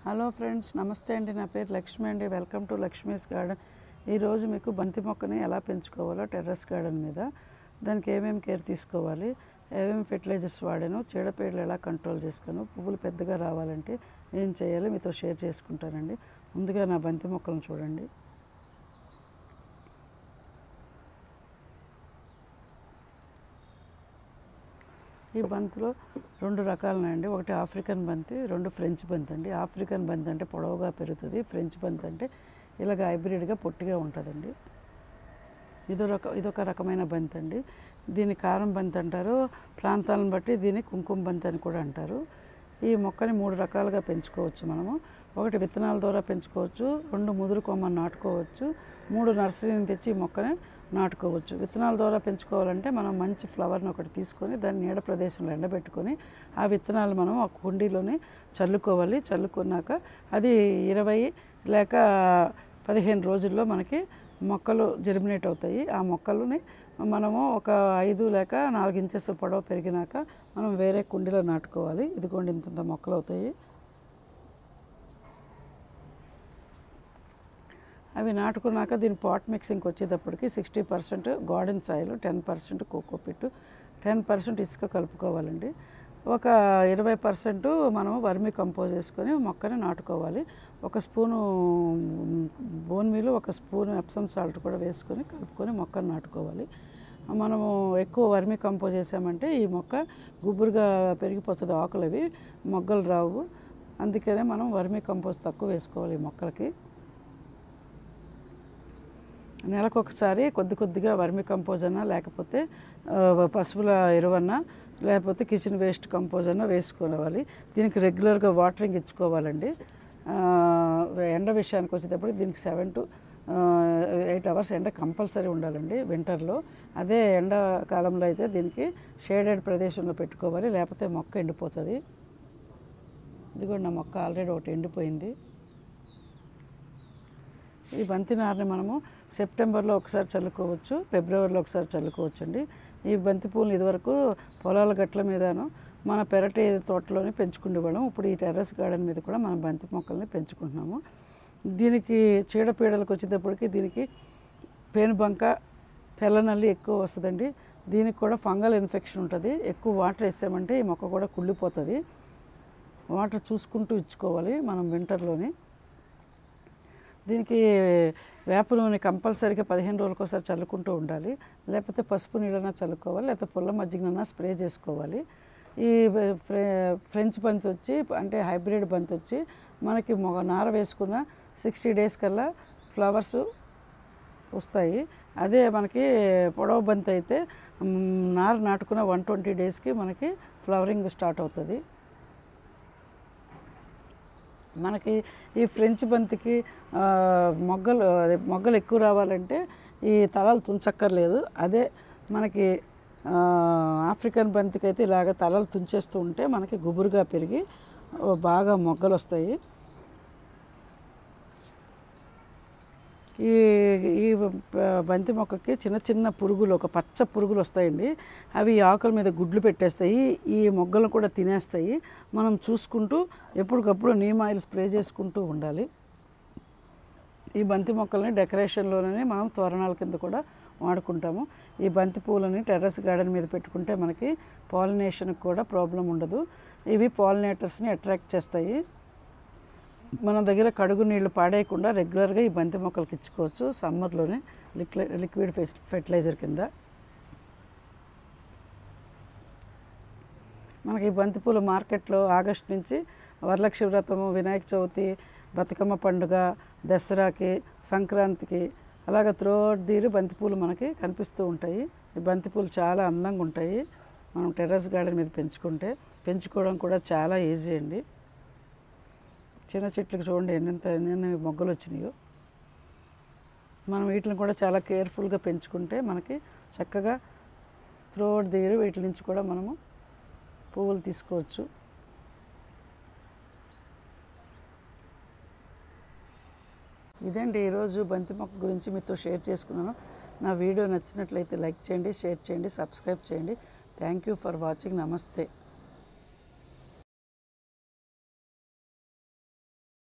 hello friends నమస్తే అండి నా పేరు లక్ష్మి అండి వెల్కమ్ టు లక్ష్మీస్ గార్డెన్ ఈరోజు మీకు బంతి మొక్కని ఎలా పెంచుకోవాలో టెర్రస్ గార్డెన్ మీద దానికి ఏమేమి కేర్ తీసుకోవాలి ఏమేమి ఫెర్టిలైజర్స్ వాడాను చీడపీడలు ఎలా కంట్రోల్ చేసుకోను పువ్వులు పెద్దగా రావాలంటే ఏం చేయాలో మీతో షేర్ చేసుకుంటానండి ముందుగా నా బంతి మొక్కలను చూడండి ఈ బంతిలో రెండు రకాలున్నాయండి ఒకటి ఆఫ్రికన్ బంతి రెండు ఫ్రెంచ్ బంతి అండి ఆఫ్రికన్ బంతి అంటే పొడవుగా పెరుగుతుంది ఫ్రెంచ్ బంతి అంటే ఇలాగ హైబ్రిడ్గా పొట్టిగా ఉంటుందండి ఇదో రక ఇదొక రకమైన బంతి అండి దీన్ని కారం బంతి అంటారు ప్రాంతాలను బట్టి దీన్ని కుంకుమ బంతి అని కూడా అంటారు ఈ మొక్కని మూడు రకాలుగా పెంచుకోవచ్చు మనము ఒకటి విత్తనాల ద్వారా పెంచుకోవచ్చు రెండు ముదురు కొమ్మని నాటుకోవచ్చు మూడు నర్సరీని తెచ్చి ఈ మొక్కని నాటుకోవచ్చు విత్తనాల ద్వారా పెంచుకోవాలంటే మనం మంచి ఫ్లవర్ని ఒకటి తీసుకొని దాన్ని నీడ ప్రదేశంలో ఎండబెట్టుకొని ఆ విత్తనాలు మనం ఒక కుండీలోనే చల్లుకోవాలి చల్లుకున్నాక అది ఇరవై లేక పదిహేను రోజుల్లో మనకి మొక్కలు జెర్మినేట్ అవుతాయి ఆ మొక్కలని మనము ఒక ఐదు లేక నాలుగు ఇంచెస్ పొడవు పెరిగినాక మనం వేరే కుండీలో నాటుకోవాలి ఇదిగోండి ఇంతంత మొక్కలు అవుతాయి అవి నాటుకున్నాక దీని పాట్ మిక్సింగ్కి వచ్చేటప్పటికి sixty percent garden soil ten percent cocopeat ten percent ఇసుక కలుపుకోవాలండి ఒక ఇరవై పర్సెంట్ మనం వర్మి కంపోజ్ చేసుకొని మొక్కని నాటుకోవాలి ఒక స్పూను బోన్ మీలు ఒక స్పూన్ ఎప్సమ్ సాల్ట్ కూడా వేసుకొని కలుపుకొని మొక్కను నాటుకోవాలి మనము ఎక్కువ వర్మి కంపోజ్ చేసామంటే ఈ మొక్క గుబురుగా పెరిగిపోతుంది ఆకులు అవి మొగ్గలు రావు అందుకనే మనం వర్మి కంపోజ్ తక్కువ వేసుకోవాలి ఈ మొక్కలకి నెలకు ఒకసారి కొద్ది కొద్దిగా వర్మి కంపోజ్ అన్నా లేకపోతే ఆ, పశువుల ఎరువన్నా లేకపోతే కిచెన్ వేస్ట్ కంపోజ్ అన్నా వేసుకోవాలి దీనికి రెగ్యులర్గా వాటరింగ్ ఇచ్చుకోవాలండి ఆ, ఎండ విషయానికి వచ్చేటప్పుడు దీనికి సెవెన్ టు ఎయిట్ అవర్స్ ఎండ కంపల్సరీ ఉండాలండి వింటర్లో అదే ఎండాకాలంలో అయితే దీనికి షేడెడ్ ప్రదేశంలో పెట్టుకోవాలి లేకపోతే మొక్క ఎండిపోతుంది ఇదిగోండి నా మొక్క ఆల్రెడీ ఒకటి ఎండిపోయింది ఈ బంతి నారుని మనము సెప్టెంబర్లో ఒకసారి చల్లుకోవచ్చు ఫిబ్రవరిలో ఒకసారి చల్లుకోవచ్చు అండి ఈ బంతి పూలను ఇదివరకు పొలాల గట్ల మీదను మన పెరటి తోటలోనే పెంచుకునేవాళ్ళం ఇప్పుడు ఈ టెర్రస్ గార్డెన్ మీద కూడా మనం బంతి మొక్కల్ని పెంచుకుంటున్నాము దీనికి చీడపీడలకు వచ్చేటప్పటికి దీనికి పేనుబంక తెల్లనల్లి ఎక్కువ వస్తుందండి దీనికి కూడా ఫంగల్ ఇన్ఫెక్షన్ ఉంటుంది ఎక్కువ వాటర్ వేసామంటే ఈ మొక్క కూడా కుళ్ళిపోతుంది వాటర్ చూసుకుంటూ ఇచ్చుకోవాలి మనం వింటర్లోని దీనికి వేప నూనె కంపల్సరీగా పదిహేను రోజులకు ఒకసారి చల్లుకుంటూ ఉండాలి లేకపోతే పసుపు నీళ్ళన్నా చల్లుకోవాలి లేకపోతే పుల్ల మజ్జిగనన్నా స్ప్రే చేసుకోవాలి ఈ ఫ్రె ఫ్రెంచ్ బంతి వచ్చి అంటే హైబ్రిడ్ బంతి వచ్చి మనకి మొగ నార వేసుకున్న సిక్స్టీ డేస్ కల్లా ఫ్లవర్స్ వస్తాయి అదే మనకి పొడవు బంతి అయితే మ్, నార నాటుకున్న వన్ ట్వంటీ డేస్కి మనకి ఫ్లవరింగ్ స్టార్ట్ అవుతుంది మనకి ఈ ఫ్రెంచ్ బంతికి ఆ, మొగ్గలు అదే మొగ్గలు ఎక్కువ రావాలంటే ఈ తలలు తుంచక్కర్లేదు అదే మనకి ఆ, ఆఫ్రికన్ బంతికి అయితే ఇలాగ తలలు తుంచేస్తూ ఉంటే మనకి గుబురుగా పెరిగి ఓ, బాగా మొగ్గలు వస్తాయి ఈ ఈ బ- బంతి మొక్కకి చిన్న చిన్న పురుగులు ఒక పచ్చ పురుగులు వస్తాయండి అవి ఈ ఆకుల మీద గుడ్లు పెట్టేస్తాయి ఈ మొగ్గలను కూడా తినేస్తాయి మనం చూసుకుంటూ ఎప్పటికప్పుడు నీమ్ ఆయిల్ స్ప్రే చేసుకుంటూ ఉండాలి ఈ బంతి మొక్కల్ని డెకరేషన్లోనే మనం తోరణాల కింద కూడా వాడుకుంటాము ఈ బంతి పూలని టెర్రస్ గార్డెన్ మీద పెట్టుకుంటే మనకి పాలినేషన్కి కూడా ప్రాబ్లం ఉండదు ఇవి పాలినేటర్స్ని అట్రాక్ట్ చేస్తాయి మన దగ్గర కడుగు నీళ్లు పాడేయకుండా రెగ్యులర్గా ఈ బంతి మొక్కలకి ఇచ్చుకోవచ్చు సమ్మర్లోనే లిక్వి లిక్విడ్ ఫెస్ ఫెర్టిలైజర్ కింద మనకి ఈ బంతిపూల మార్కెట్లో ఆగస్ట్ నుంచి వరలక్ష్మి వ్రతము వినాయక చవితి బతుకమ్మ పండుగ దసరాకి సంక్రాంతికి అలాగ త్రోట్ దీరు బంతిపూలు మనకి కనిపిస్తూ ఉంటాయి ఈ బంతిపూలు చాలా అందంగా ఉంటాయి మనం టెర్రస్ గార్డెన్ మీద పెంచుకుంటే పెంచుకోవడం కూడా చాలా ఈజీ అండి చిన్న చెట్లకు చూడండి ఎన్నెంత ఎన్ని మొగ్గలు వచ్చినాయో మనం వీటిని కూడా చాలా కేర్ఫుల్గా పెంచుకుంటే మనకి చక్కగా త్రోట్ దిగిరి వీటి నుంచి కూడా మనము పువ్వులు తీసుకోవచ్చు ఇదండి ఈరోజు బంతి మొక్క గురించి మీతో షేర్ చేసుకున్నాను నా వీడియో నచ్చినట్లయితే లైక్ చేయండి షేర్ చేయండి సబ్స్క్రైబ్ చేయండి థ్యాంక్ యూ ఫర్ వాచింగ్ నమస్తే